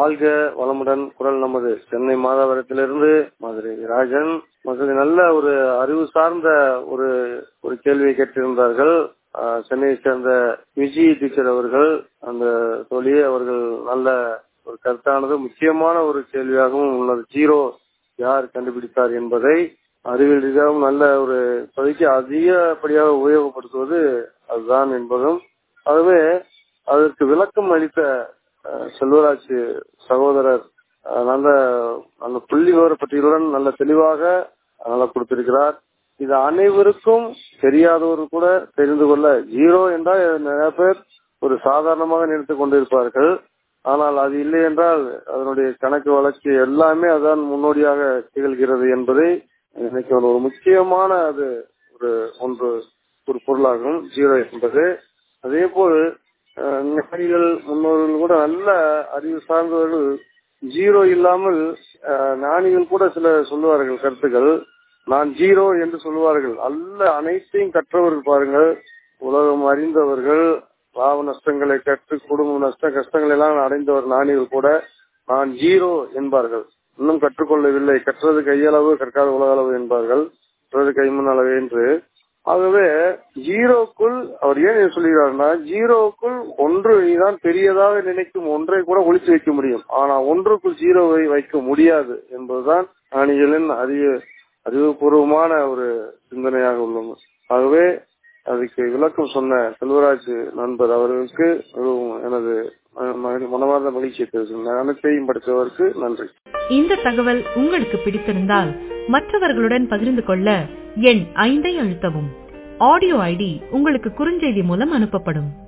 வாழ்க வளமுடன் குரல் நமது சென்னை மாதாவரத்திலிருந்து மதுரை ராஜன் மக்கள் நல்ல ஒரு அறிவு சார்ந்த ஒரு ஒரு கேள்வியை கேட்டிருந்தார்கள் ஆஹ் சென்னையை சேர்ந்த விஜி டீச்சர் அவர்கள் அந்த தோழி அவர்கள் நல்ல ஒரு கருத்தானது முக்கியமான ஒரு கேள்வியாகவும் உள்ளது ஜீரோ யார் கண்டுபிடித்தார் என்பதை அறிவியல் ரீதியாகவும் நல்ல ஒரு இப்போதைக்கு அதிகப்படியாக உபயோகப்படுத்துவது அதுதான் என்பதும் ஆகவே அதற்கு விளக்கம் அளித்த அஹ், செல்வராஜ் சகோதரர் அஹ், நல்ல நல்ல புள்ளி விவர பட்டியலுடன் நல்ல தெளிவாக நல்லா கொடுத்திருக்கிறார் இது அனைவருக்கும் தெரியாதவர்கள் கூட தெரிந்து கொள்ள ஜீரோ என்றால் நிறைய பேர் ஒரு சாதாரணமாக நினைத்துக் கொண்டிருப்பார்கள் ஆனால் அது இல்லை என்றால் அதனுடைய கணக்கு வழக்கு எல்லாமே அதான் முன்னோடியாக திகழ்கிறது என்பதை நினைக்கிறேன் ஒரு முக்கியமான அது ஒரு ஒன்று ஒரு பொருளாகும் ஜீரோ என்பது அதே போல் அஹ், ஞானிகள் முன்னோர்கள் கூட நல்ல அறிவு சார்ந்தவர்கள் ஜீரோ இல்லாமல் அஹ், ஞானிகள் கூட சில சொல்லுவார்கள் கருத்துக்கள் நான் ஜீரோ என்று சொல்லுவார்கள் அல்ல அனைத்தையும் கற்றவர்கள் பாருங்கள் உலகம் அறிந்தவர்கள் லாப நஷ்டங்களை கற்று குடும்ப நஷ்ட கஷ்டங்களை எல்லாம் அடைந்தவர் ஞானிகள் கூட நான் ஜீரோ என்பார்கள் இன்னும் கற்றுக்கொள்ளவில்லை கற்றது கையளவு கற்காத உலக அளவு என்பார்கள் கற்றது கைமண் அளவு என்று ஆகவே ஜீரோக்குள் அவர் ஏன் இதை சொல்கிறார்னா ஜீரோவுக்குள் ஒன்று நீதான் பெரியதாக நினைக்கும் ஒன்றை கூட ஒழித்து வைக்க முடியும் ஆனா ஒன்றுக்குள் ஜீரோவை வைக்க முடியாது என்பதுதான் ஞானிகளின் அறிவு அறிவுபூர்வமான ஒரு சிந்தனையாக உள்ளது ஆகவே அதுக்கு விளக்கம் சொன்ன செல்வராஜ் நண்பர் அவர்களுக்கு மிகவும் எனது ம- ம- மனமார்ந்த மகிழ்ச்சியை தெரிவிக்கிறேன் அனைத்தையும் படித்தவருக்கு நன்றி இந்த தகவல் உங்களுக்கு பிடித்திருந்தால் மற்றவர்களுடன் பகிர்ந்து கொள்ள எண் ஐந்தை அழுத்தவும் ஆடியோ ஐடி உங்களுக்கு குறுஞ்செய்தி மூலம் அனுப்பப்படும்